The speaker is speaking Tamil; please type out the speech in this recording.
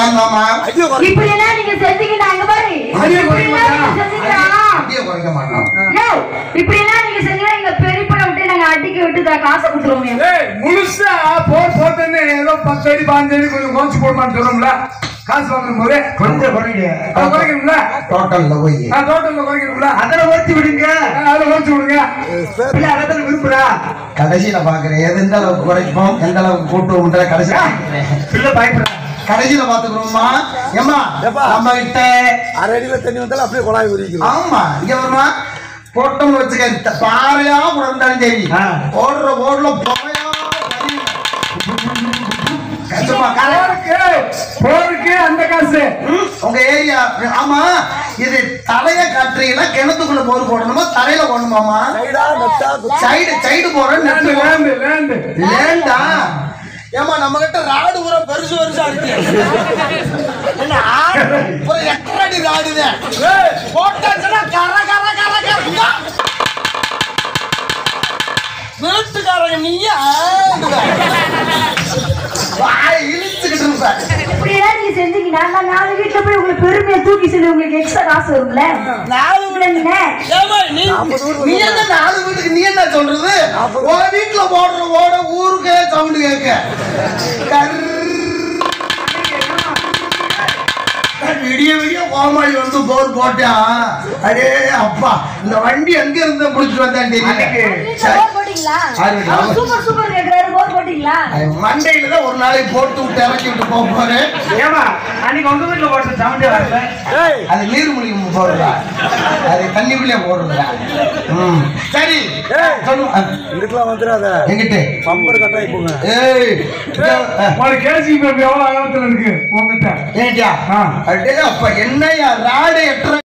ஆமாமா இப்படி எல்லாம் நீங்க செஞ்சீங்கன்னா அங்க பாரு அடியே இப்படி குறைக்க எல்லாம் நீங்க மாட்டான். செஞ்சீங்கன்னா அப்படியே குறைக்க மாட்டோம் யோவ், இப்படி எல்லாம் நீங்க செஞ்சீங்கன்னா எங்க பெரியப்பனை விட்டு நாங்க அடிக்க விட்டு தான் காசை கொடுத்துருவோம் ஏய் முழுசா போர் போட்டேன்னு ஏதோ பத்து அடி பாஞ்சு அடி கொஞ்சம் குறைச்சு போடுமான்னு சொல்றோம்ல காசு வாங்குற போது கொஞ்சம் குறைங்க அதை குறைக்கணும்ல டோட்டல்ல போய் நான் டோட்டல்ல குறைக்கணும்ல அதில் ஓட்டி விடுங்க அதை குறைச்சு விடுங்க இல்ல அதில் விரும்புறா கடைசியில பாக்குறேன் எது எந்த அளவுக்கு குறைப்போம் எந்த அளவுக்கு கூட்டுவோம்ன்ற கடைசியில பாக்குறேன். இல்ல பயப்படுறேன் கடைசியில பாத்துக்கிறோமா ஏமா நம்ம கிட்ட அரை அடியில தண்ணி வந்தாலும் அப்படியே குழாய் உரிக்கிறோம் ஆமா இங்க வருமா போட்டோம்னு வச்சுக்க இந்த பாறையா உடந்தாலும் சரி ஓடுற ஓடுல புகையா கஷ்டமா போருக்கு போருக்கு அந்த காசு ம், உங்க ஏரியா ஆமா இது தலைய காட்டுறீங்களா கிணத்துக்குள்ள போர் போடணுமா தலையில போடணுமாமா சைடா நெட்டா குச்சி. சைடு சைடு போற லேண்டு நெட்டு லேண்டு லேண்டு லேண்டா ஏமா நம்ம கிட்ட ராடு பூரா பெருசு பெருசா இருக்கு என்ன ஆடு ஒரு எட்டரை அடி ராடுதான் போட்டாச்சுன்னா கர கர கர கர வீட்டுக்காரங்க நீயே ஆடுதான். வாய் இழுத்துக்கிட்டு இருப்பேன் இப்படி எல்லாம் நீங்க செஞ்சீங்கன்னா நான் நாலு வீட்டுல போய் உங்களுக்கு பெருமையை தூக்கி சொல்லி உங்களுக்கு எக்ஸ்ட்ரா காசு வரும்ல நாலு இல்லைங்க ஏமா நீ நீ என்ன நாலு வீட்டுக்கு நீ என்ன சொல்றது உன் வீட்டுல போடுற ஓட ஊருக்கே சவுண்ட் கேட்க கர் விடிய விடிய கோமாளி வந்து போர் போட்டான் அடே அப்பா இந்த வண்டி எங்க இருந்து புடிச்சு வந்தான் தெரியல சரி. போர் போட்டீங்களா ஆறு வீடு. அவர் சூப்பர் சூப்பர் கேக்குறாரு போர் போட்டீங்களா அது மண்டையில தான் ஒரு நாளைக்கு போட்டு விட்டு இறக்கி விட்டு போக போறேன் ஏமா அன்னைக்கு உங்க வீட்டுல போட்ட சவுண்டே வரல ஏய் அது நீர்மொழிக்கு போடுறா அது தண்ணிக்குள்ளே போடுறா ம் சரி ஏய். சொல்லு அஹ், இதுக்கெல்லாம் வந்துடாத எங்கிட்ட பம்பர் கட்டாயி போங்க ஏய் இதோ, அஹ், உனக்கு கேசி எவ்வளவு அகலத்துல இருக்கு உங்ககிட்ட ஏன்டா ஆ. அடே அப்ப என்னையா ராடு எட்டரை